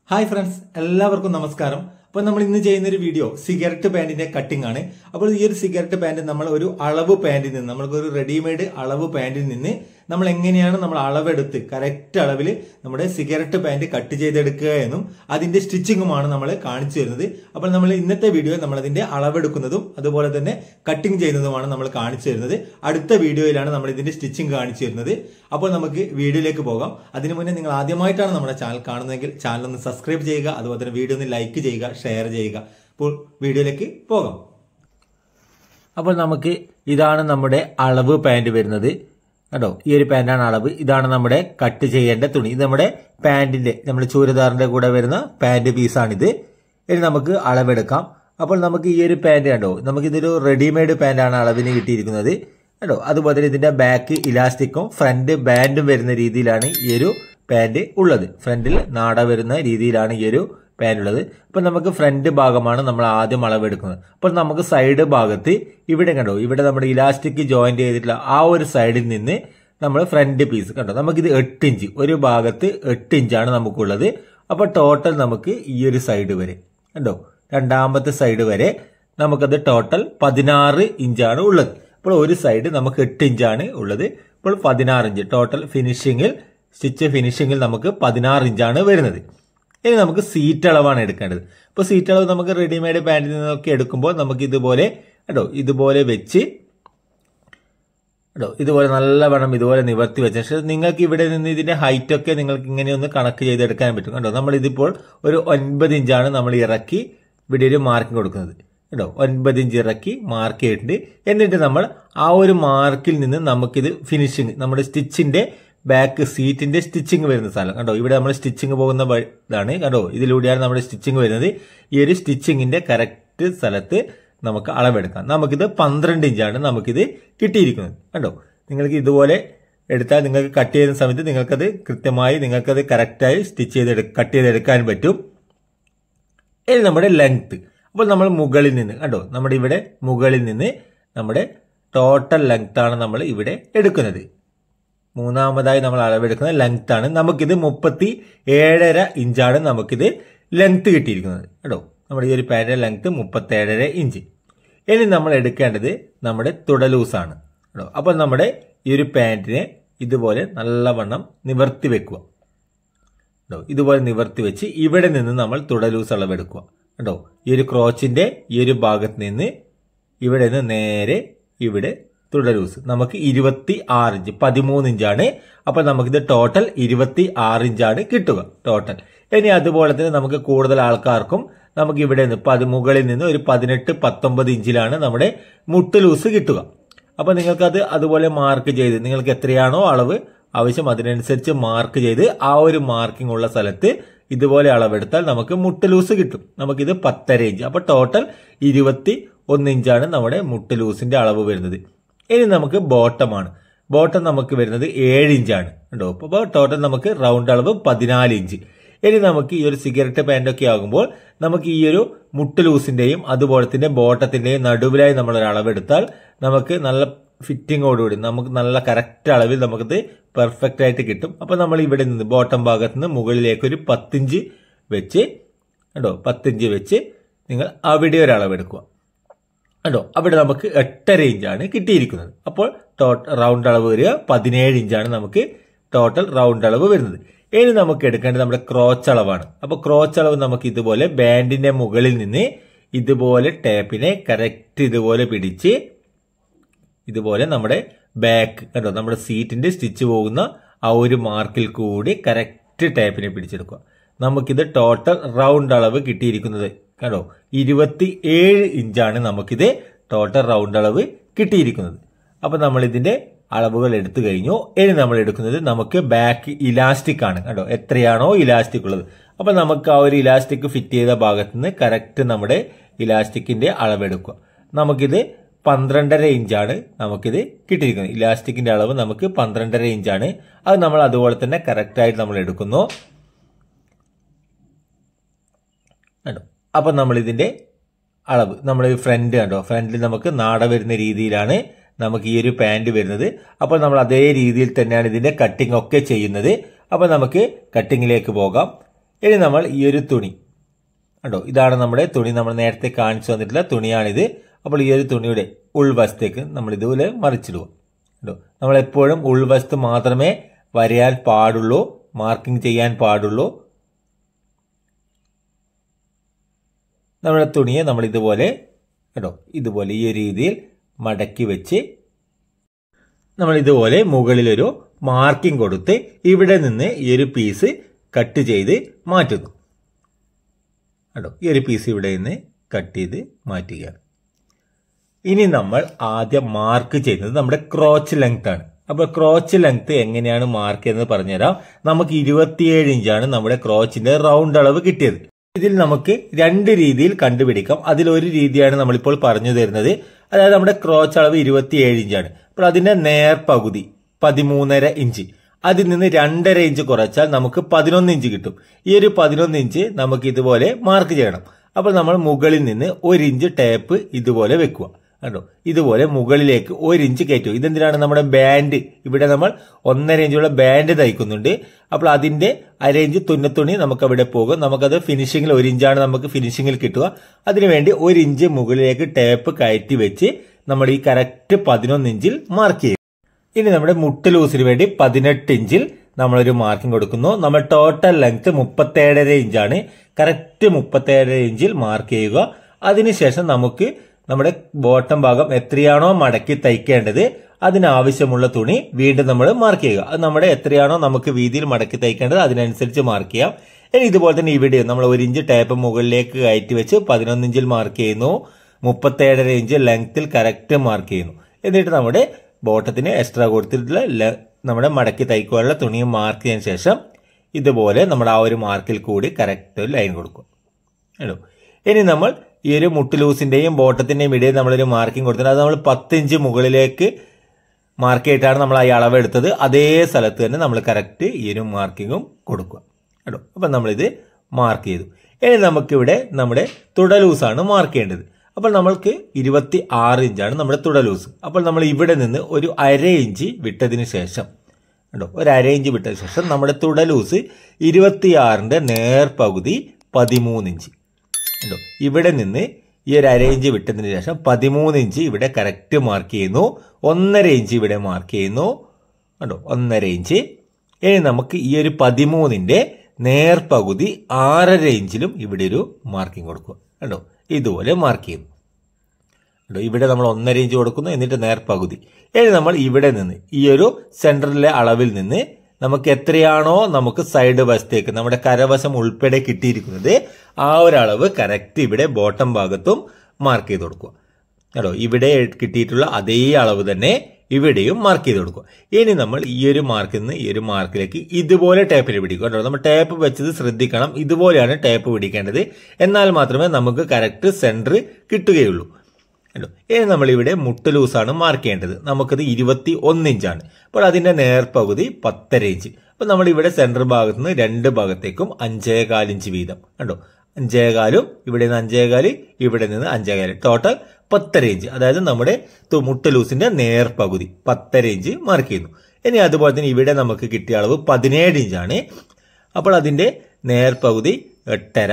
hi friends എല്ലാവർക്കും നമസ്കാരം അപ്പോൾ നമ്മൾ ഇന്ന് ചെയ്യുന്ന ഒരു വീഡിയോ സിഗരറ്റ് പാന്റിന്റെ കട്ടിംഗ് ആണ് അപ്പോൾ ഈ ഒരു സിഗരറ്റ് പാന്റ് നമ്മൾ ഒരു അളവ് പാന്റിൽ നിന്ന് നമ്മൾക്ക് ഒരു റെഡിമെയ്ഡ് അളവ് പാന്റിൽ നിന്ന് നമ്മൾ എങ്ങനെയാണ് നമ്മൾ അളവെടുത്ത് കറക്റ്റ് അളവിൽ നമ്മുടെ സിഗരറ്റ് പാന്റ് കട്ട് ചെയ്തെടുക്കുക എന്നും അതിന്റെ സ്റ്റിച്ചിങ്ങുമാണ് നമ്മൾ കാണിച്ചു തരുന്നത് അപ്പോൾ നമ്മൾ ഇന്നത്തെ വീഡിയോ നമ്മൾ അതിന്റെ അളവെടുക്കുന്നതും അതുപോലെ തന്നെ കട്ടിംഗ് ചെയ്യുന്നതുമാണ് നമ്മൾ കാണിച്ചു തരുന്നത് അടുത്ത വീഡിയോയിലാണ് നമ്മൾ ഇതിന്റെ സ്റ്റിച്ചിങ് കാണിച്ചു തരുന്നത് അപ്പോൾ നമുക്ക് വീഡിയോയിലേക്ക് പോകാം അതിനു മുന്നേ നിങ്ങൾ ആദ്യമായിട്ടാണ് നമ്മുടെ ചാനൽ കാണുന്നതെങ്കിൽ ചാനൽ ഒന്ന് സബ്സ്ക്രൈബ് ചെയ്യുക അതുപോലെ തന്നെ വീഡിയോ ഒന്ന് ലൈക്ക് ചെയ്യുക ഷെയർ ചെയ്യുക അപ്പോൾ വീഡിയോയിലേക്ക് പോകാം അപ്പോൾ നമുക്ക് ഇതാണ് നമ്മുടെ അളവ് പാൻറ് വരുന്നത് കേട്ടോ ഈ ഒരു പാൻറ്റാണ് അളവ് ഇതാണ് നമ്മുടെ കട്ട് ചെയ്യേണ്ട തുണി ഇത് നമ്മുടെ പാൻറ്റിന്റെ നമ്മുടെ ചൂരിദാറിന്റെ കൂടെ വരുന്ന പാൻറ് പീസാണിത് ഇനി നമുക്ക് അളവെടുക്കാം അപ്പോൾ നമുക്ക് ഈ ഒരു പാൻറ് കണ്ടോ നമുക്കിതൊരു റെഡിമെയ്ഡ് പാൻറ്റാണ് അളവിന് കിട്ടിയിരിക്കുന്നത് കേട്ടോ അതുപോലെ തന്നെ ഇതിന്റെ ബാക്ക് ഇലാസ്റ്റിക്കും ഫ്രണ്ട് ബാൻഡും വരുന്ന രീതിയിലാണ് ഈ ഒരു പാൻറ് ഉള്ളത് ഫ്രണ്ടിൽ നാട വരുന്ന രീതിയിലാണ് ഈ ഒരു പാൻറ് ഉള്ളത് അപ്പോൾ നമുക്ക് ഫ്രണ്ട് ഭാഗമാണ് നമ്മൾ ആദ്യം അളവെടുക്കുന്നത് അപ്പോൾ നമുക്ക് സൈഡ് ഭാഗത്ത് ഇവിടെ കണ്ടോ ഇവിടെ നമ്മുടെ ഇലാസ്റ്റിക് ജോയിന്റ് ചെയ്തിട്ടുള്ള ആ ഒരു സൈഡിൽ നിന്ന് നമ്മൾ ഫ്രണ്ട് പീസ് കണ്ടോ നമുക്കിത് എട്ട് ഇഞ്ച് ഒരു ഭാഗത്ത് എട്ട് ഇഞ്ചാണ് നമുക്കുള്ളത് അപ്പോൾ ടോട്ടൽ നമുക്ക് ഈ ഒരു സൈഡ് വരെ കണ്ടോ രണ്ടാമത്തെ സൈഡ് വരെ നമുക്കത് ടോട്ടൽ പതിനാറ് ഇഞ്ചാണ് ഉള്ളത് അപ്പോൾ ഒരു സൈഡ് നമുക്ക് എട്ട് ഇഞ്ചാണ് ഉള്ളത് ഇപ്പോൾ പതിനാറ് ഇഞ്ച് ടോട്ടൽ ഫിനിഷിങ്ങിൽ സ്റ്റിച്ച് ഫിനിഷിങ്ങിൽ നമുക്ക് പതിനാറ് ഇഞ്ചാണ് വരുന്നത് ഇനി നമുക്ക് സീറ്റ് അളവാണ് എടുക്കേണ്ടത് ഇപ്പോൾ സീറ്റ് അളവ് നമുക്ക് റെഡിമെയ്ഡ് പാൻറ്റിൽ നിന്നൊക്കെ എടുക്കുമ്പോൾ നമുക്ക് ഇതുപോലെ കേട്ടോ ഇതുപോലെ വെച്ച് കേട്ടോ ഇതുപോലെ നല്ലവണ്ണം ഇതുപോലെ നിവർത്തി വെച്ച ശേഷം നിങ്ങൾക്ക് ഇവിടെ നിന്ന് ഇതിന്റെ ഹൈറ്റ് ഒക്കെ നിങ്ങൾക്ക് ഇങ്ങനെ ഒന്ന് കണക്ക് ചെയ്തെടുക്കാൻ പറ്റും കേട്ടോ നമ്മൾ ഇതിപ്പോൾ ഒരു ഒൻപത് ഇഞ്ചാണ് നമ്മൾ ഇറക്കി ഇവിടെ ഒരു മാർക്കിംഗ് കൊടുക്കുന്നത് കേട്ടോ ഒൻപത് ഇഞ്ച് ഇറക്കി മാർക്ക് ചെയ്തിട്ടുണ്ട് എന്നിട്ട് നമ്മൾ ആ ഒരു മാർക്കിൽ നിന്ന് നമുക്കിത് ഫിനിഷിങ് നമ്മുടെ സ്റ്റിച്ചിന്റെ ബാക്ക് സീറ്റിന്റെ സ്റ്റിച്ചിങ് വരുന്ന സ്ഥലം കണ്ടോ ഇവിടെ നമ്മൾ സ്റ്റിച്ചിങ് പോകുന്ന വഴി- ഇതാണ് കണ്ടോ ഇതിലൂടെയാണ് നമ്മുടെ സ്റ്റിച്ചിങ് വരുന്നത് ഈ ഒരു സ്റ്റിച്ചിങ്ങിന്റെ കറക്റ്റ് സ്ഥലത്ത് നമുക്ക് അളവെടുക്കാം നമുക്കിത് പന്ത്രണ്ട് ഇഞ്ചാണ് നമുക്കിത് കിട്ടിയിരിക്കുന്നത് കണ്ടോ നിങ്ങൾക്ക് ഇതുപോലെ എടുത്താൽ നിങ്ങൾക്ക് കട്ട് ചെയ്യുന്ന സമയത്ത് നിങ്ങൾക്കത് കൃത്യമായി നിങ്ങൾക്കത് കറക്റ്റായി സ്റ്റിച്ച് ചെയ്ത് കട്ട് ചെയ്തെടുക്കാൻ പറ്റും ഇനി നമ്മുടെ ലെങ്ത് അപ്പോൾ നമ്മൾ മുകളിൽ നിന്ന് കണ്ടോ നമ്മുടെ ഇവിടെ മുകളിൽ നിന്ന് നമ്മുടെ ടോട്ടൽ ലെങ്ത് ആണ് നമ്മൾ ഇവിടെ എടുക്കുന്നത് മൂന്നാമതായി നമ്മൾ അളവെടുക്കുന്ന ലെങ്ത് ആണ് നമുക്കിത് മുപ്പത്തി ഏഴര ഇഞ്ചാണ് നമുക്കിത് ലെങ്ത് കിട്ടിയിരിക്കുന്നത് കേട്ടോ നമ്മുടെ ഈ ഒരു പാൻറ്റിന്റെ ലെങ്ത് മുപ്പത്തി ഏഴര ഇഞ്ച് ഇനി നമ്മൾ എടുക്കേണ്ടത് നമ്മുടെ തുടലൂസാണ് കേട്ടോ അപ്പോൾ നമ്മുടെ ഈ ഒരു പാൻറ്റിനെ ഇതുപോലെ നല്ലവണ്ണം നിവർത്തി വെക്കുക കേട്ടോ ഇതുപോലെ നിവർത്തി വെച്ച് ഇവിടെ നിന്ന് നമ്മൾ തുടലൂസ് അളവെടുക്കുക കേട്ടോ ഈ ഒരു ക്രോച്ചിന്റെ ഈ ഒരു ഭാഗത്ത് നിന്ന് ഇവിടെ നിന്ന് നേരെ ഇവിടെ തുടലൂസ് നമുക്ക് ഇരുപത്തി ആറ് ഇഞ്ച് പതിമൂന്ന് ഇഞ്ചാണ് അപ്പൊ നമുക്കിത് ടോട്ടൽ ഇരുപത്തി ആറ് ഇഞ്ചാണ് കിട്ടുക ടോട്ടൽ ഇനി അതുപോലെ തന്നെ നമുക്ക് കൂടുതൽ ആൾക്കാർക്കും നമുക്ക് ഇവിടെ നിന്ന് പതി മുകളിൽ നിന്ന് ഒരു പതിനെട്ട് പത്തൊമ്പത് ഇഞ്ചിലാണ് നമ്മുടെ മുട്ട് ലൂസ് കിട്ടുക അപ്പൊ നിങ്ങൾക്കത് അതുപോലെ മാർക്ക് ചെയ്ത് നിങ്ങൾക്ക് എത്രയാണോ അളവ് ആവശ്യം അതിനനുസരിച്ച് മാർക്ക് ചെയ്ത് ആ ഒരു മാർക്കിംഗ് ഉള്ള സ്ഥലത്ത് ഇതുപോലെ അളവെടുത്താൽ നമുക്ക് മുട്ട് ലൂസ് കിട്ടും നമുക്കിത് പത്തര ഇഞ്ച് അപ്പൊ ടോട്ടൽ ഇരുപത്തി ഒന്ന് ഇഞ്ചാണ് നമ്മുടെ മുട്ട് ലൂസിന്റെ അളവ് വരുന്നത് ഇനി നമുക്ക് ബോട്ടമാണ് ബോട്ടം നമുക്ക് വരുന്നത് ഏഴ് ഇഞ്ചാണ് കേട്ടോ അപ്പോൾ ടോട്ടൽ നമുക്ക് റൗണ്ട് അളവ് പതിനാല് ഇഞ്ച് ഇനി നമുക്ക് ഈ ഒരു സിഗരറ്റ് പാൻ്റ് ഒക്കെ ആകുമ്പോൾ നമുക്ക് ഈ ഒരു മുട്ട് ലൂസിന്റെയും അതുപോലെ തന്നെ ബോട്ടത്തിന്റെയും നടുവിലായി നമ്മൾ ഒരു അളവെടുത്താൽ നമുക്ക് നല്ല ഫിറ്റിങ്ങോടുകൂടി നമുക്ക് നല്ല കറക്റ്റ് അളവിൽ നമുക്കത് പെർഫെക്റ്റ് ആയിട്ട് കിട്ടും അപ്പൊ നമ്മൾ ഇവിടെ നിന്ന് ബോട്ടം ഭാഗത്ത് നിന്ന് മുകളിലേക്ക് ഒരു പത്തിഞ്ച് വെച്ച് കേട്ടോ പത്തിഞ്ച് വെച്ച് നിങ്ങൾ അവിടെ ഒരു അളവെടുക്കുക കണ്ടോ അവിടെ നമുക്ക് എട്ടര ഇഞ്ചാണ് കിട്ടിയിരിക്കുന്നത് അപ്പോൾ ടോട്ടൽ റൗണ്ട് അളവ് വരിക പതിനേഴ് ഇഞ്ചാണ് നമുക്ക് ടോട്ടൽ റൗണ്ട് അളവ് വരുന്നത് ഇനി നമുക്ക് എടുക്കേണ്ടത് നമ്മുടെ ക്രോച്ച് അളവാണ് അപ്പൊ ക്രോച്ച് അളവ് നമുക്ക് ഇതുപോലെ ബാൻഡിന്റെ മുകളിൽ നിന്ന് ഇതുപോലെ ടേപ്പിനെ കറക്റ്റ് ഇതുപോലെ പിടിച്ച് ഇതുപോലെ നമ്മുടെ ബാക്ക് കണ്ടോ നമ്മുടെ സീറ്റിന്റെ സ്റ്റിച്ച് പോകുന്ന ആ ഒരു മാർക്കിൽ കൂടി കറക്റ്റ് ടേപ്പിനെ പിടിച്ചെടുക്കുക നമുക്കിത് ടോട്ടൽ റൗണ്ട് അളവ് കിട്ടിയിരിക്കുന്നത് കണ്ടോ ഇരുപത്തി ഏഴ് ഇഞ്ചാണ് നമുക്കിത് ടോട്ടൽ റൗണ്ട് അളവ് കിട്ടിയിരിക്കുന്നത് അപ്പൊ നമ്മൾ ഇതിന്റെ അളവുകൾ എടുത്തു കഴിഞ്ഞു ഇനി നമ്മൾ എടുക്കുന്നത് നമുക്ക് ബാക്ക് ഇലാസ്റ്റിക് ആണ് കണ്ടോ എത്രയാണോ ഇലാസ്റ്റിക് ഉള്ളത് അപ്പൊ നമുക്ക് ആ ഒരു ഇലാസ്റ്റിക് ഫിറ്റ് ചെയ്ത ഭാഗത്ത് നിന്ന് കറക്റ്റ് നമ്മുടെ ഇലാസ്റ്റിക്കിന്റെ അളവെടുക്കുക നമുക്കിത് പന്ത്രണ്ടര ഇഞ്ചാണ് നമുക്കിത് കിട്ടിയിരിക്കുന്നത് ഇലാസ്റ്റിക്കിന്റെ അളവ് നമുക്ക് പന്ത്രണ്ടര ഇഞ്ചാണ് അത് നമ്മൾ അതുപോലെ തന്നെ കറക്റ്റ് ആയിട്ട് നമ്മൾ എടുക്കുന്നു കണ്ടോ അപ്പൊ നമ്മൾ ഇതിന്റെ അളവ് നമ്മൾ ഫ്രണ്ട് കണ്ടോ ഫ്രണ്ടിൽ നമുക്ക് നാട വരുന്ന രീതിയിലാണ് നമുക്ക് ഈ ഒരു പാൻറ് വരുന്നത് അപ്പോൾ നമ്മൾ അതേ രീതിയിൽ തന്നെയാണ് ഇതിന്റെ കട്ടിംഗ് ഒക്കെ ചെയ്യുന്നത് അപ്പോൾ നമുക്ക് കട്ടിങ്ങിലേക്ക് പോകാം ഇനി നമ്മൾ ഈ ഒരു തുണി കണ്ടോ ഇതാണ് നമ്മുടെ തുണി നമ്മൾ നേരത്തെ കാണിച്ചു തന്നിട്ടുള്ള തുണിയാണിത് അപ്പോൾ ഈ ഒരു തുണിയുടെ ഉൾവശത്തേക്ക് നമ്മൾ ഇതുപോലെ മറിച്ചിടുക കണ്ടോ നമ്മൾ എപ്പോഴും ഉൾവശത്ത് മാത്രമേ വരയാൻ പാടുള്ളൂ മാർക്കിംഗ് ചെയ്യാൻ പാടുള്ളൂ നമ്മുടെ തുണിയെ നമ്മൾ ഇതുപോലെ കേട്ടോ ഇതുപോലെ ഈ ഒരു രീതിയിൽ മടക്കി വെച്ച് നമ്മൾ ഇതുപോലെ മുകളിലൊരു മാർക്കിംഗ് കൊടുത്ത് ഇവിടെ നിന്ന് ഈ ഒരു പീസ് കട്ട് ചെയ്ത് മാറ്റുന്നു കേട്ടോ ഈ ഒരു പീസ് ഇവിടെ നിന്ന് കട്ട് ചെയ്ത് മാറ്റുകയാണ് ഇനി നമ്മൾ ആദ്യം മാർക്ക് ചെയ്യുന്നത് നമ്മുടെ ക്രോച്ച് ലെങ്ത് ആണ് അപ്പോൾ ക്രോച്ച് ലെങ്ത് എങ്ങനെയാണ് മാർക്ക് ചെയ്യുന്നത് പറഞ്ഞുതരാം നമുക്ക് ഇരുപത്തിയേഴ് ഇഞ്ചാണ് നമ്മുടെ ക്രോച്ചിന്റെ റൗണ്ട് അളവ് കിട്ടിയത് ഇതിൽ നമുക്ക് രണ്ട് രീതിയിൽ കണ്ടുപിടിക്കാം അതിലൊരു രീതിയാണ് നമ്മളിപ്പോൾ പറഞ്ഞു തരുന്നത് അതായത് നമ്മുടെ ക്രോച്ച് അളവ് ഇരുപത്തിയേഴ് ഇഞ്ചാണ് അപ്പോൾ അതിന്റെ നേർപകുതി പതിമൂന്നര ഇഞ്ച് അതിൽ നിന്ന് രണ്ടര ഇഞ്ച് കുറച്ചാൽ നമുക്ക് പതിനൊന്ന് ഇഞ്ച് കിട്ടും ഈ ഒരു പതിനൊന്ന് ഇഞ്ച് നമുക്ക് ഇതുപോലെ മാർക്ക് ചെയ്യണം അപ്പോൾ നമ്മൾ മുകളിൽ നിന്ന് ഒരു ഇഞ്ച് ടേപ്പ് ഇതുപോലെ വെക്കുക കണ്ടോ ഇതുപോലെ മുകളിലേക്ക് ഒരു ഇഞ്ച് കയറ്റും ഇതെന്തിനാണ് നമ്മുടെ ബാൻഡ് ഇവിടെ നമ്മൾ ഒന്നര ഇഞ്ചുള്ള ബാൻഡ് തയ്ക്കുന്നുണ്ട് അപ്പോൾ അതിന്റെ അര ഇഞ്ച് തുന്നത്തുണി നമുക്ക് അവിടെ പോകും നമുക്കത് ഫിനിഷിങ്ങിൽ ഒരു ഇഞ്ചാണ് നമുക്ക് ഫിനിഷിങ്ങിൽ കിട്ടുക അതിനുവേണ്ടി ഒരു ഇഞ്ച് മുകളിലേക്ക് ടേപ്പ് കയറ്റി വെച്ച് നമ്മൾ ഈ കറക്റ്റ് പതിനൊന്ന് ഇഞ്ചിൽ മാർക്ക് ചെയ്യും ഇനി നമ്മുടെ മുട്ട് ലൂസിന് വേണ്ടി പതിനെട്ട് ഇഞ്ചിൽ നമ്മളൊരു മാർക്കിംഗ് കൊടുക്കുന്നു നമ്മൾ ടോട്ടൽ ലെങ്ത് മുപ്പത്തേഴര ഇഞ്ചാണ് കറക്റ്റ് മുപ്പത്തേഴര ഇഞ്ചിൽ മാർക്ക് ചെയ്യുക അതിനുശേഷം നമുക്ക് നമ്മുടെ ബോട്ടം ഭാഗം എത്രയാണോ മടക്കി തയ്ക്കേണ്ടത് അതിനാവശ്യമുള്ള തുണി വീണ്ടും നമ്മൾ മാർക്ക് ചെയ്യുക അത് നമ്മുടെ എത്രയാണോ നമുക്ക് വീതിയിൽ മടക്കി തയ്ക്കേണ്ടത് അതിനനുസരിച്ച് മാർക്ക് ചെയ്യാം ഇനി ഇതുപോലെ തന്നെ ഇവിടെ നമ്മൾ ഒരു ഇഞ്ച് ടേപ്പ് മുകളിലേക്ക് കയറ്റി വെച്ച് പതിനൊന്ന് ഇഞ്ചിൽ മാർക്ക് ചെയ്യുന്നു മുപ്പത്തേഴര ഇഞ്ച് ലെങ്ത്തിൽ കറക്റ്റ് മാർക്ക് ചെയ്യുന്നു എന്നിട്ട് നമ്മുടെ ബോട്ടത്തിന് എക്സ്ട്രാ കൊടുത്തിട്ടുള്ള ല- നമ്മുടെ മടക്കി തയ്ക്കുവാനുള്ള തുണിയും മാർക്ക് ചെയ്തതിനു ശേഷം ഇതുപോലെ നമ്മൾ ആ ഒരു മാർക്കിൽ കൂടി കറക്റ്റ് ലൈൻ കൊടുക്കും കേട്ടോ ഇനി നമ്മൾ ഈ ഒരു മുട്ട് ലൂസിന്റെയും ബോട്ടത്തിന്റെയും ഇടയിൽ നമ്മളൊരു മാർക്കിംഗ് കൊടുത്തിട്ടുണ്ട് അത് നമ്മൾ പത്ത് ഇഞ്ച് മുകളിലേക്ക് മാർക്ക് ചെയ്തിട്ടാണ് നമ്മൾ ആ അളവ് എടുത്തത് അതേ സ്ഥലത്ത് തന്നെ നമ്മൾ കറക്റ്റ് ഈ ഒരു മാർക്കിങ്ങും കൊടുക്കുക കേട്ടോ അപ്പം നമ്മളിത് മാർക്ക് ചെയ്തു ഇനി നമുക്കിവിടെ നമ്മുടെ തുട ലൂസാണ് മാർക്ക് ചെയ്യേണ്ടത് അപ്പോൾ നമ്മൾക്ക് ഇരുപത്തി ആറ് ഇഞ്ചാണ് നമ്മുടെ തുട ലൂസ് അപ്പോൾ നമ്മൾ ഇവിടെ നിന്ന് ഒരു അര ഇഞ്ച് വിട്ടതിന് ശേഷം കേട്ടോ ഒരു അര ഇഞ്ച് വിട്ടതിന് ശേഷം നമ്മുടെ തുട ലൂസ് ഇരുപത്തിയാറിന്റെ നേർപകുതി പതിമൂന്ന് ഇഞ്ച് കണ്ടോ ഇവിടെ നിന്ന് ഈ ഒരു അര ഇഞ്ച് വിട്ടതിന് ശേഷം പതിമൂന്ന് ഇഞ്ച് ഇവിടെ കറക്റ്റ് മാർക്ക് ചെയ്യുന്നു ഒന്നര ഇഞ്ച് ഇവിടെ മാർക്ക് ചെയ്യുന്നു കണ്ടോ ഒന്നര ഇഞ്ച് ഇനി നമുക്ക് ഈ ഒരു പതിമൂന്നിന്റെ നേർപകുതി ആറര ഇഞ്ചിലും ഇവിടെ ഒരു മാർക്കിംഗ് കൊടുക്കുക കണ്ടോ ഇതുപോലെ മാർക്ക് ചെയ്യുന്നു കണ്ടോ ഇവിടെ നമ്മൾ ഒന്നര ഇഞ്ച് കൊടുക്കുന്നു എന്നിട്ട് നേർപകുതി ഇനി നമ്മൾ ഇവിടെ നിന്ന് ഈ ഒരു സെന്ററിലെ അളവിൽ നിന്ന് നമുക്ക് എത്രയാണോ നമുക്ക് സൈഡ് വശത്തേക്ക് നമ്മുടെ കരവശം ഉൾപ്പെടെ കിട്ടിയിരിക്കുന്നത് ആ ഒരു അളവ് കറക്റ്റ് ഇവിടെ ബോട്ടം ഭാഗത്തും മാർക്ക് ചെയ്ത് കൊടുക്കുക കേട്ടോ ഇവിടെ കിട്ടിയിട്ടുള്ള അതേ അളവ് തന്നെ ഇവിടെയും മാർക്ക് ചെയ്ത് കൊടുക്കുക ഇനി നമ്മൾ ഈ ഒരു മാർക്കിൽ നിന്ന് ഈ ഒരു മാർക്കിലേക്ക് ഇതുപോലെ ടേപ്പിൽ പിടിക്കുക കേട്ടോ നമ്മൾ ടേപ്പ് വെച്ചത് ശ്രദ്ധിക്കണം ഇതുപോലെയാണ് ടേപ്പ് പിടിക്കേണ്ടത് എന്നാൽ മാത്രമേ നമുക്ക് കറക്റ്റ് സെന്റർ കിട്ടുകയുള്ളൂ കേട്ടോ ഇനി നമ്മളിവിടെ മുട്ട് ലൂസാണ് മാർക്ക് ചെയ്യേണ്ടത് നമുക്കത് ഇരുപത്തി ഒന്ന് ഇഞ്ചാണ് അപ്പോൾ അതിന്റെ നേർപകുതി പത്തര ഇഞ്ച് അപ്പോൾ നമ്മൾ ഇവിടെ സെന്റർ ഭാഗത്ത് നിന്ന് രണ്ട് ഭാഗത്തേക്കും അഞ്ചേകാൽ ഇഞ്ച് വീതം കണ്ടോ അഞ്ചേകാലും ഇവിടെ നിന്ന് അഞ്ചേകാല് ഇവിടെ നിന്ന് അഞ്ചേകാല് ടോട്ടൽ പത്തര ഇഞ്ച് അതായത് നമ്മുടെ തു- മുട്ട് ലൂസിന്റെ നേർപകുതി പത്തര ഇഞ്ച് മാർക്ക് ചെയ്യുന്നു ഇനി അതുപോലെ തന്നെ ഇവിടെ നമുക്ക് കിട്ടിയ അളവ് പതിനേഴ് ഇഞ്ചാണ് അപ്പോൾ അതിന്റെ നേർപകുതി എട്ടര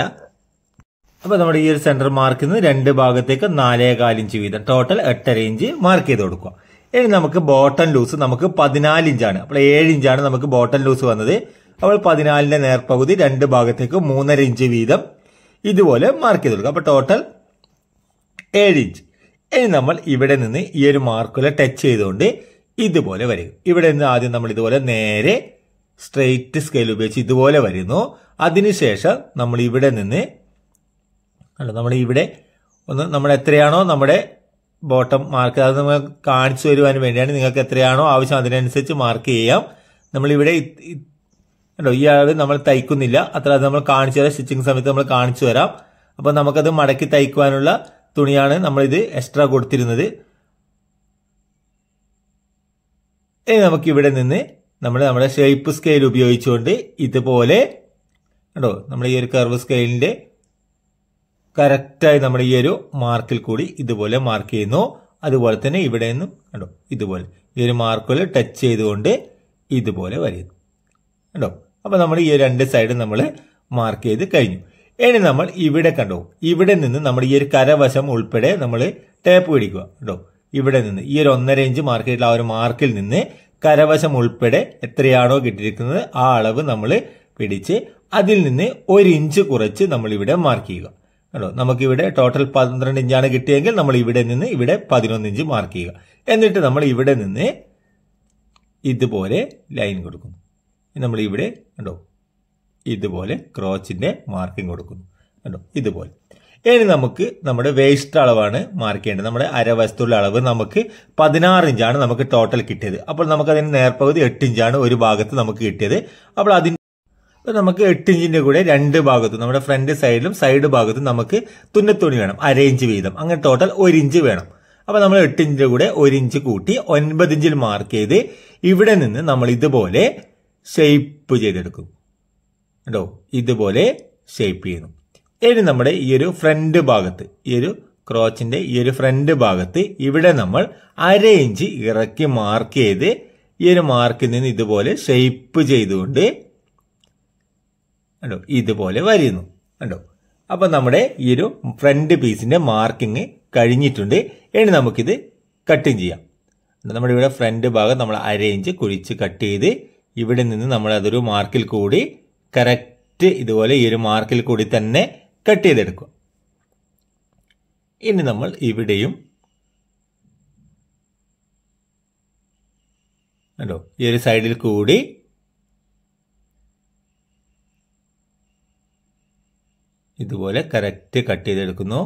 അപ്പൊ നമ്മുടെ ഈ ഒരു സെന്റർ മാർക്കിൽ നിന്ന് രണ്ട് ഭാഗത്തേക്ക് നാലേകാൽ ഇഞ്ച് വീതം ടോട്ടൽ എട്ടര ഇഞ്ച് മാർക്ക് ചെയ്ത് കൊടുക്കുക ഇനി നമുക്ക് ബോട്ടം ലൂസ് നമുക്ക് പതിനാല് ഇഞ്ചാണ് അപ്പോൾ ഏഴ് ഇഞ്ചാണ് നമുക്ക് ബോട്ടം ലൂസ് വന്നത് അപ്പോൾ പതിനാലിന്റെ നേർപകുതി രണ്ട് ഭാഗത്തേക്ക് മൂന്നര ഇഞ്ച് വീതം ഇതുപോലെ മാർക്ക് ചെയ്ത് കൊടുക്കുക അപ്പൊ ടോട്ടൽ ഏഴ് ഇഞ്ച് ഇനി നമ്മൾ ഇവിടെ നിന്ന് ഈ ഒരു മാർക്കുല ടച്ച് ചെയ്തുകൊണ്ട് ഇതുപോലെ വരും ഇവിടെ നിന്ന് ആദ്യം നമ്മൾ ഇതുപോലെ നേരെ സ്ട്രെയിറ്റ് സ്കെയിൽ ഉപയോഗിച്ച് ഇതുപോലെ വരുന്നു അതിനുശേഷം നമ്മൾ ഇവിടെ നിന്ന് അല്ല നമ്മൾ ഇവിടെ ഒന്ന് നമ്മൾ എത്രയാണോ നമ്മുടെ ബോട്ടം മാർക്ക് അത് നമ്മൾ കാണിച്ചു തരുവാൻ വേണ്ടിയാണ് നിങ്ങൾക്ക് എത്രയാണോ ആവശ്യം അതിനനുസരിച്ച് മാർക്ക് ചെയ്യാം നമ്മളിവിടെ ഇത്- ഇത് കണ്ടോ ഈ അളവ് നമ്മൾ തയ്ക്കുന്നില്ല അത്ര അത് നമ്മൾ കാണിച്ചു തരാം സ്റ്റിച്ചിങ് സമയത്ത് നമ്മൾ കാണിച്ചു തരാം അപ്പോൾ നമുക്കത് മടക്കി തയ്ക്കുവാനുള്ള തുണിയാണ് നമ്മളിത് എക്സ്ട്രാ കൊടുത്തിരുന്നത് ഇനി നമുക്ക് ഇവിടെ നിന്ന് നമ്മൾ നമ്മുടെ ഷേപ്പ് സ്കെയിൽ ഉപയോഗിച്ചുകൊണ്ട് ഇതുപോലെ കണ്ടോ നമ്മൾ ഈ ഒരു കർവ് സ്കെയിലിന്റെ കറക്റ്റായി നമ്മുടെ ഈ ഒരു മാർക്കിൽ കൂടി ഇതുപോലെ മാർക്ക് ചെയ്യുന്നു അതുപോലെ തന്നെ ഇവിടെ നിന്നും കണ്ടോ ഇതുപോലെ ഈ ഒരു മാർക്കുകൾ ടച്ച് ചെയ്തുകൊണ്ട് ഇതുപോലെ വരയുന്നു കണ്ടോ അപ്പൊ നമ്മൾ ഈ രണ്ട് സൈഡ് നമ്മൾ മാർക്ക് ചെയ്ത് കഴിഞ്ഞു ഇനി നമ്മൾ ഇവിടെ കണ്ടോ ഇവിടെ നിന്ന് നമ്മൾ ഈ ഒരു കരവശം ഉൾപ്പെടെ നമ്മൾ ടേപ്പ് പിടിക്കുക കേട്ടോ ഇവിടെ നിന്ന് ഈ ഒരു ഒന്നര ഇഞ്ച് മാർക്ക് ചെയ്തിട്ടുള്ള ആ ഒരു മാർക്കിൽ നിന്ന് കരവശം ഉൾപ്പെടെ എത്രയാണോ കിട്ടിയിരിക്കുന്നത് ആ അളവ് നമ്മൾ പിടിച്ച് അതിൽ നിന്ന് ഒരു ഇഞ്ച് കുറച്ച് നമ്മൾ ഇവിടെ മാർക്ക് ചെയ്യുക കേട്ടോ നമുക്കിവിടെ ടോട്ടൽ പന്ത്രണ്ട് ഇഞ്ചാണ് കിട്ടിയെങ്കിൽ നമ്മൾ ഇവിടെ നിന്ന് ഇവിടെ പതിനൊന്ന് ഇഞ്ച് മാർക്ക് ചെയ്യുക എന്നിട്ട് നമ്മൾ ഇവിടെ നിന്ന് ഇതുപോലെ ലൈൻ കൊടുക്കുന്നു നമ്മൾ ഇവിടെ കണ്ടോ ഇതുപോലെ ക്രോച്ചിന്റെ മാർക്കിംഗ് കൊടുക്കുന്നു കണ്ടോ ഇതുപോലെ ഇനി നമുക്ക് നമ്മുടെ വേസ്റ്റ് അളവാണ് മാർക്ക് ചെയ്യേണ്ടത് നമ്മുടെ അരവസ്തുള്ള അളവ് നമുക്ക് പതിനാറ് ഇഞ്ചാണ് നമുക്ക് ടോട്ടൽ കിട്ടിയത് അപ്പോൾ നമുക്ക് അതിന് നേർപ്പകുതി എട്ട് ഇഞ്ചാണ് ഒരു ഭാഗത്ത് നമുക്ക് കിട്ടിയത് അപ്പോൾ അതിന് അപ്പോൾ നമുക്ക് എട്ട് ഇഞ്ചിന്റെ കൂടെ രണ്ട് ഭാഗത്തും നമ്മുടെ ഫ്രണ്ട് സൈഡിലും സൈഡ് ഭാഗത്തും നമുക്ക് തുന്നത്തുണി വേണം അര ഇഞ്ച് വീതം അങ്ങനെ ടോട്ടൽ ഒരു ഇഞ്ച് വേണം അപ്പോൾ നമ്മൾ എട്ട് ഇഞ്ചിന്റെ കൂടെ ഒരു ഇഞ്ച് കൂട്ടി ഒൻപത് ഇഞ്ചിൽ മാർക്ക് ചെയ്ത് ഇവിടെ നിന്ന് നമ്മൾ ഇതുപോലെ ഷേപ്പ് ചെയ്തെടുക്കും കേട്ടോ ഇതുപോലെ ഷേപ്പ് ചെയ്യുന്നു ഇനി നമ്മുടെ ഈ ഒരു ഫ്രണ്ട് ഭാഗത്ത് ഈ ഒരു ക്രോച്ചിന്റെ ഈ ഒരു ഫ്രണ്ട് ഭാഗത്ത് ഇവിടെ നമ്മൾ അര ഇഞ്ച് ഇറക്കി മാർക്ക് ചെയ്ത് ഈ ഒരു മാർക്കിൽ നിന്ന് ഇതുപോലെ ഷേപ്പ് ചെയ്തുകൊണ്ട് കണ്ടോ ഇതുപോലെ വരുന്നു കണ്ടോ അപ്പൊ നമ്മുടെ ഈ ഒരു ഫ്രണ്ട് പീസിന്റെ മാർക്കിങ് കഴിഞ്ഞിട്ടുണ്ട് ഇനി നമുക്കിത് കട്ടിങ് ചെയ്യാം നമ്മുടെ ഇവിടെ ഫ്രണ്ട് ഭാഗം നമ്മൾ അര ഇഞ്ച് കുഴിച്ച് കട്ട് ചെയ്ത് ഇവിടെ നിന്ന് നമ്മൾ അതൊരു മാർക്കിൽ കൂടി കറക്റ്റ് ഇതുപോലെ ഈ ഒരു മാർക്കിൽ കൂടി തന്നെ കട്ട് ചെയ്തെടുക്കും ഇനി നമ്മൾ ഇവിടെയും കണ്ടോ ഈ ഒരു സൈഡിൽ കൂടി ഇതുപോലെ കറക്റ്റ് കട്ട് ചെയ്തെടുക്കുന്നു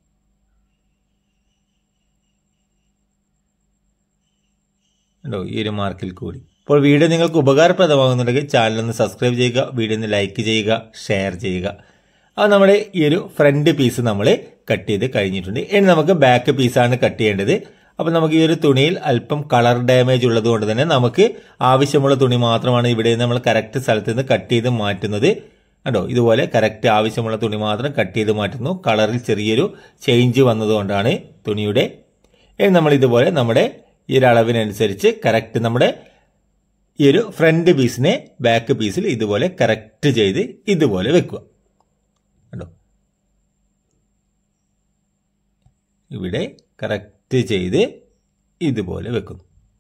കണ്ടോ ഈ ഒരു മാർക്കിൽ കൂടി അപ്പോൾ വീഡിയോ നിങ്ങൾക്ക് ഉപകാരപ്രദമാകുന്നുണ്ടെങ്കിൽ ചാനൽ ഒന്ന് സബ്സ്ക്രൈബ് ചെയ്യുക വീഡിയോ ഒന്ന് ലൈക്ക് ചെയ്യുക ഷെയർ ചെയ്യുക അത് നമ്മുടെ ഈ ഒരു ഫ്രണ്ട് പീസ് നമ്മൾ കട്ട് ചെയ്ത് കഴിഞ്ഞിട്ടുണ്ട് ഇനി നമുക്ക് ബാക്ക് പീസാണ് കട്ട് ചെയ്യേണ്ടത് അപ്പോൾ നമുക്ക് ഈ ഒരു തുണിയിൽ അല്പം കളർ ഡാമേജ് ഉള്ളത് കൊണ്ട് തന്നെ നമുക്ക് ആവശ്യമുള്ള തുണി മാത്രമാണ് ഇവിടെ നമ്മൾ കറക്റ്റ് സ്ഥലത്ത് നിന്ന് കട്ട് ചെയ്ത് മാറ്റുന്നത് കണ്ടോ ഇതുപോലെ കറക്റ്റ് ആവശ്യമുള്ള തുണി മാത്രം കട്ട് ചെയ്ത് മാറ്റുന്നു കളറിൽ ചെറിയൊരു ചേഞ്ച് വന്നതുകൊണ്ടാണ് തുണിയുടെ ഇനി നമ്മൾ ഇതുപോലെ നമ്മുടെ ഈ ഒരു അളവിനനുസരിച്ച് കറക്റ്റ് നമ്മുടെ ഈ ഒരു ഫ്രണ്ട് പീസിനെ ബാക്ക് പീസിൽ ഇതുപോലെ കറക്റ്റ് ചെയ്ത് ഇതുപോലെ വെക്കുക കണ്ടോ ഇവിടെ കറക്റ്റ് ചെയ്ത് ഇതുപോലെ വെക്കുന്നു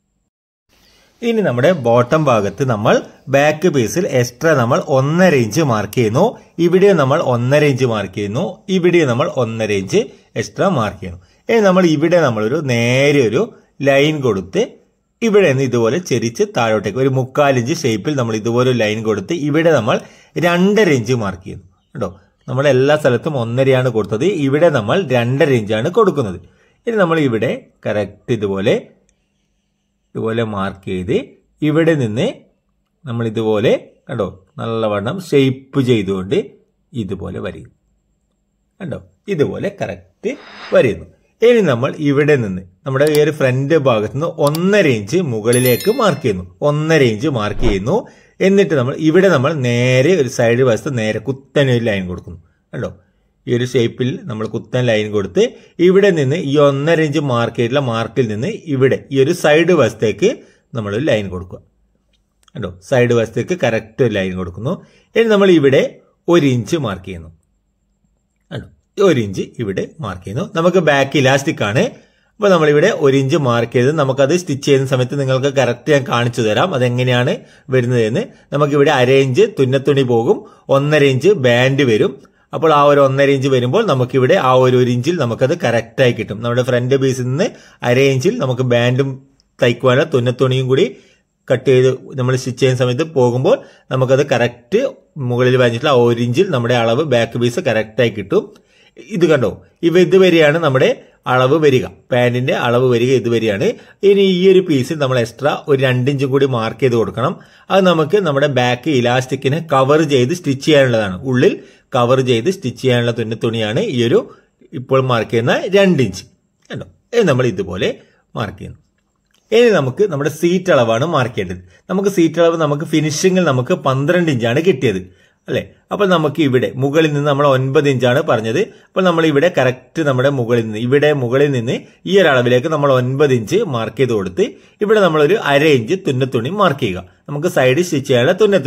ഇനി നമ്മുടെ ബോട്ടം ഭാഗത്ത് നമ്മൾ ബാക്ക് പീസിൽ എക്സ്ട്രാ നമ്മൾ ഒന്നര ഇഞ്ച് മാർക്ക് ചെയ്യുന്നു ഇവിടെ നമ്മൾ ഒന്നര ഇഞ്ച് മാർക്ക് ചെയ്യുന്നു ഇവിടെ നമ്മൾ ഒന്നര ഇഞ്ച് എക്സ്ട്രാ മാർക്ക് ചെയ്യുന്നു ഇനി നമ്മൾ ഇവിടെ നമ്മളൊരു നേരെ ഒരു ലൈൻ കൊടുത്ത് ഇവിടെ നിന്ന് ഇതുപോലെ ചെരിച്ച് താഴോട്ടേക്ക് ഒരു മുക്കാലിഞ്ച് ഷേപ്പിൽ നമ്മൾ ഇതുപോലെ ഒരു ലൈൻ കൊടുത്ത് ഇവിടെ നമ്മൾ രണ്ടര ഇഞ്ച് മാർക്ക് ചെയ്യുന്നു കേട്ടോ നമ്മൾ എല്ലാ സ്ഥലത്തും ഒന്നരയാണ് കൊടുത്തത് ഇവിടെ നമ്മൾ രണ്ടര ഇഞ്ചാണ് കൊടുക്കുന്നത് ഇനി നമ്മൾ ഇവിടെ കറക്റ്റ് ഇതുപോലെ ഇതുപോലെ മാർക്ക് ചെയ്ത് ഇവിടെ നിന്ന് നമ്മൾ ഇതുപോലെ കണ്ടോ നല്ലവണ്ണം ഷേപ്പ് ചെയ്തുകൊണ്ട് ഇതുപോലെ വരയും കണ്ടോ ഇതുപോലെ കറക്റ്റ് വരുന്നു ഇനി നമ്മൾ ഇവിടെ നിന്ന് നമ്മുടെ ഈ ഒരു ഫ്രണ്ട് ഭാഗത്ത് നിന്ന് ഒന്നര ഇഞ്ച് മുകളിലേക്ക് മാർക്ക് ചെയ്യുന്നു ഒന്നര ഇഞ്ച് മാർക്ക് ചെയ്യുന്നു എന്നിട്ട് നമ്മൾ ഇവിടെ നമ്മൾ നേരെ ഒരു സൈഡ് വശത്ത് നേരെ കുത്തനെ ഒരു ലൈൻ കൊടുക്കുന്നു കണ്ടോ ഈ ഒരു ഷേപ്പിൽ നമ്മൾ കുത്തൻ ലൈൻ കൊടുത്ത് ഇവിടെ നിന്ന് ഈ ഒന്നര ഇഞ്ച് മാർക്ക് ചെയ്തിട്ടുള്ള മാർക്കിൽ നിന്ന് ഇവിടെ ഈ ഒരു സൈഡ് വശത്തേക്ക് നമ്മൾ ഒരു ലൈൻ കൊടുക്കുക കണ്ടോ സൈഡ് വശത്തേക്ക് കറക്റ്റ് ഒരു ലൈൻ കൊടുക്കുന്നു ഇനി നമ്മൾ ഇവിടെ ഒരു ഇഞ്ച് മാർക്ക് ചെയ്യുന്നു കണ്ടോ ഒരു ഇഞ്ച് ഇവിടെ മാർക്ക് ചെയ്യുന്നു നമുക്ക് ബാക്ക് ഇലാസ്റ്റിക് ആണ് അപ്പോൾ നമ്മളിവിടെ ഒരു ഇഞ്ച് മാർക്ക് ചെയ്ത് നമുക്കത് സ്റ്റിച്ച് ചെയ്യുന്ന സമയത്ത് നിങ്ങൾക്ക് കറക്റ്റ് ഞാൻ കാണിച്ചു തരാം അതെങ്ങനെയാണ് വരുന്നതെന്ന് നമുക്കിവിടെ അര ഇഞ്ച് തുന്നത്തുണി പോകും ഒന്നര ഇഞ്ച് ബാൻഡ് വരും അപ്പോൾ ആ ഒരു ഒന്നര ഇഞ്ച് വരുമ്പോൾ നമുക്കിവിടെ ആ ഒരു ഒരു ഇഞ്ചിൽ നമുക്കത് കറക്റ്റായി കിട്ടും നമ്മുടെ ഫ്രണ്ട് പീസിൽ നിന്ന് അര ഇഞ്ചിൽ നമുക്ക് ബാൻഡും തയ്ക്കുവാനുള്ള തുന്നത്തുണിയും കൂടി കട്ട് ചെയ്ത് നമ്മൾ സ്റ്റിച്ച് ചെയ്യുന്ന സമയത്ത് പോകുമ്പോൾ നമുക്കത് കറക്റ്റ് മുകളിൽ വരഞ്ഞിട്ടുള്ള ആ ഒരു ഇഞ്ചിൽ നമ്മുടെ അളവ് ബാക്ക് പീസ് കറക്റ്റായി കിട്ടും ഇത് കണ്ടോ ഇവ ഇതുവരെയാണ് നമ്മുടെ അളവ് വരിക പാന്റിന്റെ അളവ് വരിക ഇതുവരെയാണ് ഇനി ഈ ഒരു പീസിൽ നമ്മൾ എക്സ്ട്രാ ഒരു രണ്ടിഞ്ചും കൂടി മാർക്ക് ചെയ്ത് കൊടുക്കണം അത് നമുക്ക് നമ്മുടെ ബാക്ക് ഇലാസ്റ്റിക്കിനെ കവർ ചെയ്ത് സ്റ്റിച്ച് ചെയ്യാനുള്ളതാണ് ഉള്ളിൽ കവർ ചെയ്ത് സ്റ്റിച്ച് ചെയ്യാനുള്ള തുന്ന തുണിയാണ് ഈ ഒരു ഇപ്പോൾ മാർക്ക് ചെയ്യുന്ന രണ്ടിഞ്ച് കണ്ടോ ഇത് നമ്മൾ ഇതുപോലെ മാർക്ക് ചെയ്യുന്നു ഇനി നമുക്ക് നമ്മുടെ സീറ്റ് അളവാണ് മാർക്ക് ചെയ്യേണ്ടത് നമുക്ക് സീറ്റ് അളവ് നമുക്ക് ഫിനിഷിങ്ങിൽ നമുക്ക് പന്ത്രണ്ട് ഇഞ്ചാണ് കിട്ടിയത് അല്ലെ അപ്പോൾ നമുക്ക് ഇവിടെ മുകളിൽ നിന്ന് നമ്മൾ ഒൻപത് ഇഞ്ചാണ് പറഞ്ഞത് അപ്പോൾ നമ്മൾ ഇവിടെ കറക്റ്റ് നമ്മുടെ മുകളിൽ നിന്ന് ഇവിടെ മുകളിൽ നിന്ന് ഈ ഒരു അളവിലേക്ക് നമ്മൾ ഒൻപത് ഇഞ്ച് മാർക്ക് ചെയ്ത് കൊടുത്ത് ഇവിടെ നമ്മളൊരു അര ഇഞ്ച് തുന്നത്തുണി മാർക്ക് ചെയ്യുക നമുക്ക് സൈഡ് സ്റ്റിച്ച് ചെയ്യാനുള്ള തുന്നത്തുണി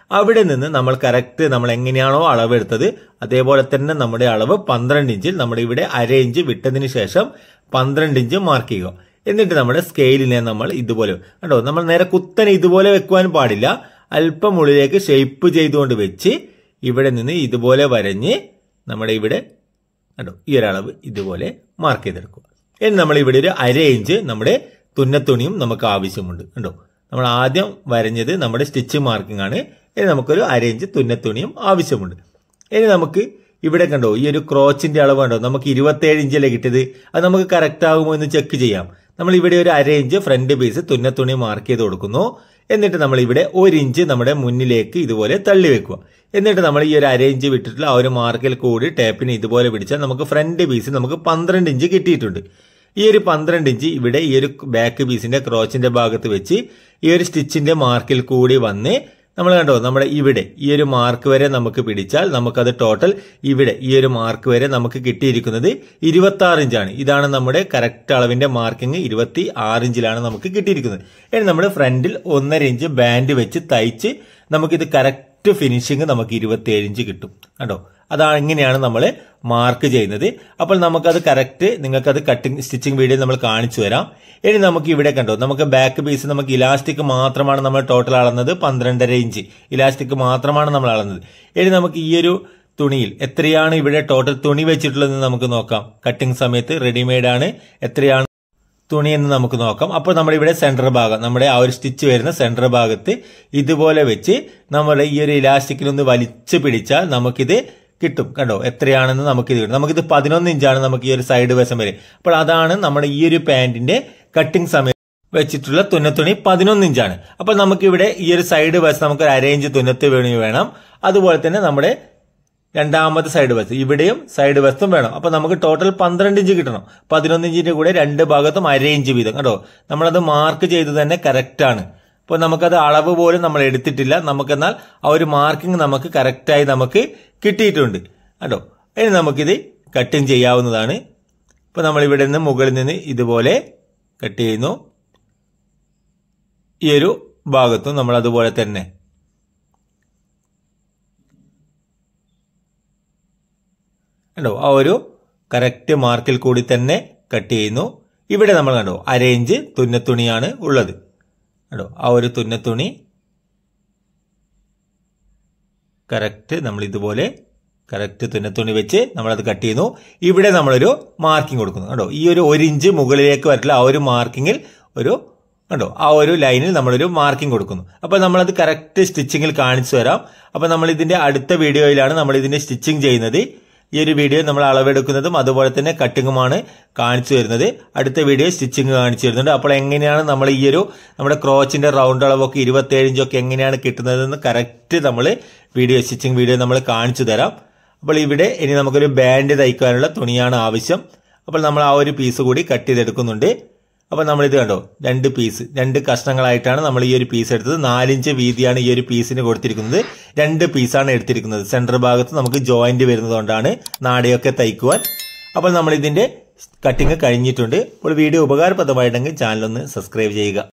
അവിടെ നിന്ന് നമ്മൾ കറക്റ്റ് നമ്മൾ എങ്ങനെയാണോ അളവെടുത്തത് അതേപോലെ തന്നെ നമ്മുടെ അളവ് പന്ത്രണ്ട് ഇഞ്ചിൽ നമ്മുടെ ഇവിടെ അര ഇഞ്ച് വിട്ടതിന് ശേഷം പന്ത്രണ്ട് ഇഞ്ച് മാർക്ക് ചെയ്യുക എന്നിട്ട് നമ്മുടെ സ്കെയിലിനെ നമ്മൾ ഇതുപോലെ കണ്ടോ നമ്മൾ നേരെ കുത്തനെ ഇതുപോലെ വെക്കുവാൻ പാടില്ല അല്പം ഉള്ളിലേക്ക് ഷേപ്പ് ചെയ്തുകൊണ്ട് വെച്ച് ഇവിടെ നിന്ന് ഇതുപോലെ വരഞ്ഞ് നമ്മുടെ ഇവിടെ കണ്ടോ ഈ ഒരളവ് ഇതുപോലെ മാർക്ക് ചെയ്തെടുക്കുക ഇനി നമ്മൾ ഇവിടെ ഒരു അര ഇഞ്ച് നമ്മുടെ തുന്നത്തുണിയും നമുക്ക് ആവശ്യമുണ്ട് കണ്ടോ നമ്മൾ ആദ്യം വരഞ്ഞത് നമ്മുടെ സ്റ്റിച്ച് മാർക്കിംഗ് ആണ് ഇനി നമുക്കൊരു അര ഇഞ്ച് തുന്നത്തുണിയും ആവശ്യമുണ്ട് ഇനി നമുക്ക് ഇവിടെ കണ്ടോ ഈ ഒരു ക്രോച്ചിന്റെ അളവ് കണ്ടോ നമുക്ക് ഇരുപത്തേഴ് ഇഞ്ചല്ലേ കിട്ടിയത് അത് നമുക്ക് കറക്റ്റ് ആകുമോ എന്ന് ചെക്ക് ചെയ്യാം നമ്മൾ ഇവിടെ ഒരു അര ഇഞ്ച് ഫ്രണ്ട് പീസ് തുന്നത്തുണി മാർക്ക് ചെയ്ത് കൊടുക്കുന്നു എന്നിട്ട് നമ്മൾ ഇവിടെ ഒരു ഇഞ്ച് നമ്മുടെ മുന്നിലേക്ക് ഇതുപോലെ തള്ളി വെക്കുക എന്നിട്ട് നമ്മൾ ഈ ഒരു അര ഇഞ്ച് വിട്ടിട്ടുള്ള ആ ഒരു മാർക്കിൽ കൂടി ടേപ്പിന് ഇതുപോലെ പിടിച്ചാൽ നമുക്ക് ഫ്രണ്ട് പീസ് നമുക്ക് പന്ത്രണ്ട് ഇഞ്ച് കിട്ടിയിട്ടുണ്ട് ഈ ഒരു പന്ത്രണ്ട് ഇഞ്ച് ഇവിടെ ഈ ഒരു ബാക്ക് പീസിന്റെ ക്രോച്ചിന്റെ ഭാഗത്ത് വെച്ച് ഈ ഒരു സ്റ്റിച്ചിന്റെ മാർക്കിൽ കൂടി വന്ന് നമ്മൾ കണ്ടോ നമ്മുടെ ഇവിടെ ഈ ഒരു മാർക്ക് വരെ നമുക്ക് പിടിച്ചാൽ നമുക്കത് ടോട്ടൽ ഇവിടെ ഈ ഒരു മാർക്ക് വരെ നമുക്ക് കിട്ടിയിരിക്കുന്നത് ഇരുപത്തി ആറ് ഇഞ്ചാണ് ഇതാണ് നമ്മുടെ കറക്റ്റ് അളവിന്റെ മാർക്കിംഗ് ഇരുപത്തി ആറ് ഇഞ്ചിലാണ് നമുക്ക് കിട്ടിയിരിക്കുന്നത് ഇനി നമ്മുടെ ഫ്രണ്ടിൽ ഒന്നര ഇഞ്ച് ബാൻഡ് വെച്ച് തയ്ച്ച് നമുക്കിത് കറക്റ്റ് ഫിനിഷിങ് നമുക്ക് ഇരുപത്തിയേഴ് ഇഞ്ച് കിട്ടും കണ്ടോ അതാണ് ഇങ്ങനെയാണ് നമ്മൾ മാർക്ക് ചെയ്യുന്നത് അപ്പോൾ നമുക്കത് കറക്റ്റ് നിങ്ങൾക്കത് കട്ടിങ് സ്റ്റിച്ചിങ് വീഡിയോ നമ്മൾ കാണിച്ചു തരാം ഇനി നമുക്ക് ഇവിടെ കണ്ടോ നമുക്ക് ബാക്ക് പീസ് നമുക്ക് ഇലാസ്റ്റിക് മാത്രമാണ് നമ്മൾ ടോട്ടൽ അളന്നത് പന്ത്രണ്ടര ഇഞ്ച് ഇലാസ്റ്റിക് മാത്രമാണ് നമ്മൾ അളന്നത് ഇനി നമുക്ക് ഈ ഒരു തുണിയിൽ എത്രയാണ് ഇവിടെ ടോട്ടൽ തുണി വെച്ചിട്ടുള്ളതെന്ന് നമുക്ക് നോക്കാം കട്ടിങ് സമയത്ത് റെഡിമെയ്ഡ് ആണ് എത്രയാണ് തുണി എന്ന് നമുക്ക് നോക്കാം അപ്പോൾ നമ്മുടെ ഇവിടെ സെന്റർ ഭാഗം നമ്മുടെ ആ ഒരു സ്റ്റിച്ച് വരുന്ന സെന്റർ ഭാഗത്ത് ഇതുപോലെ വെച്ച് നമ്മുടെ ഈ ഒരു ഇലാസ്റ്റിക്കിൽ ഒന്ന് വലിച്ചു പിടിച്ചാൽ നമുക്കിത് കിട്ടും കണ്ടോ എത്രയാണെന്ന് നമുക്കിത് കിട്ടും നമുക്കിത് പതിനൊന്ന് ഇഞ്ചാണ് നമുക്ക് ഈ ഒരു സൈഡ് വശം വരെ അപ്പോൾ അതാണ് നമ്മുടെ ഈ ഒരു പാന്റിന്റെ കട്ടിംഗ് സമയത്ത് വെച്ചിട്ടുള്ള തുന്നത്തുണി പതിനൊന്ന് ഇഞ്ചാണ് അപ്പോൾ നമുക്കിവിടെ ഈ ഒരു സൈഡ് വശം നമുക്ക് ഒരു അരയിഞ്ച് തുന്നത്ത് വേണി വേണം അതുപോലെ തന്നെ നമ്മുടെ രണ്ടാമത്തെ സൈഡ് വശം ഇവിടെയും സൈഡ് വശത്തും വേണം അപ്പൊ നമുക്ക് ടോട്ടൽ പന്ത്രണ്ട് ഇഞ്ച് കിട്ടണം പതിനൊന്ന് ഇഞ്ചിന്റെ കൂടെ രണ്ട് ഭാഗത്തും അര ഇഞ്ച് വീതം കേട്ടോ നമ്മളത് മാർക്ക് ചെയ്ത് തന്നെ കറക്റ്റ് ആണ് അപ്പോൾ നമുക്കത് അളവ് പോലും നമ്മൾ എടുത്തിട്ടില്ല നമുക്കെന്നാൽ ആ ഒരു മാർക്കിംഗ് നമുക്ക് കറക്റ്റായി നമുക്ക് കിട്ടിയിട്ടുണ്ട് കേട്ടോ ഇനി നമുക്കിത് കട്ടിങ് ചെയ്യാവുന്നതാണ് ഇപ്പൊ നമ്മൾ ഇവിടെ നിന്ന് മുകളിൽ നിന്ന് ഇതുപോലെ കട്ട് ചെയ്യുന്നു ഈ ഒരു ഭാഗത്തും നമ്മൾ അതുപോലെ തന്നെ കണ്ടോ ആ ഒരു കറക്റ്റ് മാർക്കിൽ കൂടി തന്നെ കട്ട് ചെയ്യുന്നു ഇവിടെ നമ്മൾ കണ്ടോ അരയിഞ്ച് തുന്നത്തുണിയാണ് ഉള്ളത് കണ്ടോ ആ ഒരു തുന്നത്തുണി കറക്റ്റ് നമ്മൾ ഇതുപോലെ കറക്റ്റ് തുന്നത്തുണി വെച്ച് നമ്മളത് കട്ട് ചെയ്യുന്നു ഇവിടെ നമ്മളൊരു മാർക്കിംഗ് കൊടുക്കുന്നു കണ്ടോ ഈ ഒരു ഒരു ഇഞ്ച് മുകളിലേക്ക് വരട്ടില്ല ആ ഒരു മാർക്കിങ്ങിൽ ഒരു കണ്ടോ ആ ഒരു ലൈനിൽ നമ്മളൊരു മാർക്കിംഗ് കൊടുക്കുന്നു അപ്പോൾ നമ്മളത് കറക്റ്റ് സ്റ്റിച്ചിങ്ങിൽ കാണിച്ചു തരാം അപ്പോൾ നമ്മൾ ഇതിന്റെ അടുത്ത വീഡിയോയിലാണ് നമ്മൾ ഇതിന്റെ സ്റ്റിച്ചിങ് ചെയ്യുന്നത് ഈ ഒരു വീഡിയോ നമ്മൾ അളവെടുക്കുന്നതും അതുപോലെ തന്നെ കട്ടിങ്ങുമാണ് കാണിച്ചു തരുന്നത് അടുത്ത വീഡിയോ സ്റ്റിച്ചിങ് കാണിച്ചു തരുന്നുണ്ട് അപ്പോൾ എങ്ങനെയാണ് നമ്മൾ ഈ ഒരു നമ്മുടെ ക്രോച്ചിന്റെ റൗണ്ട് അളവൊക്കെ ഇരുപത്തേഴ് ഇഞ്ചൊക്കെ എങ്ങനെയാണ് കിട്ടുന്നതെന്ന് കറക്റ്റ് നമ്മൾ വീഡിയോ സ്റ്റിച്ചിങ് വീഡിയോ നമ്മൾ കാണിച്ചു തരാം അപ്പോൾ ഇവിടെ ഇനി നമുക്കൊരു ബാൻഡ് തയ്ക്കാനുള്ള തുണിയാണ് ആവശ്യം അപ്പോൾ നമ്മൾ ആ ഒരു പീസ് കൂടി കട്ട് ചെയ്തെടുക്കുന്നുണ്ട് അപ്പോൾ നമ്മൾ ഇത് കണ്ടോ രണ്ട് പീസ് രണ്ട് കഷ്ണങ്ങളായിട്ടാണ് നമ്മൾ ഈ ഒരു പീസ് എടുത്തത് നാലിഞ്ച് വീതിയാണ് ഈ ഒരു പീസിന് കൊടുത്തിരിക്കുന്നത് രണ്ട് പീസാണ് എടുത്തിരിക്കുന്നത് സെന്റർ ഭാഗത്ത് നമുക്ക് ജോയിന്റ് വരുന്നതുകൊണ്ടാണ് നാടയൊക്കെ തയ്ക്കുവാൻ അപ്പോൾ നമ്മൾ ഇതിന്റെ കട്ടിങ് കഴിഞ്ഞിട്ടുണ്ട് അപ്പോൾ വീഡിയോ ഉപകാരപ്രദമായിട്ടെങ്കിൽ ചാനൽ ഒന്ന് സബ്സ്ക്രൈബ് ചെയ്യുക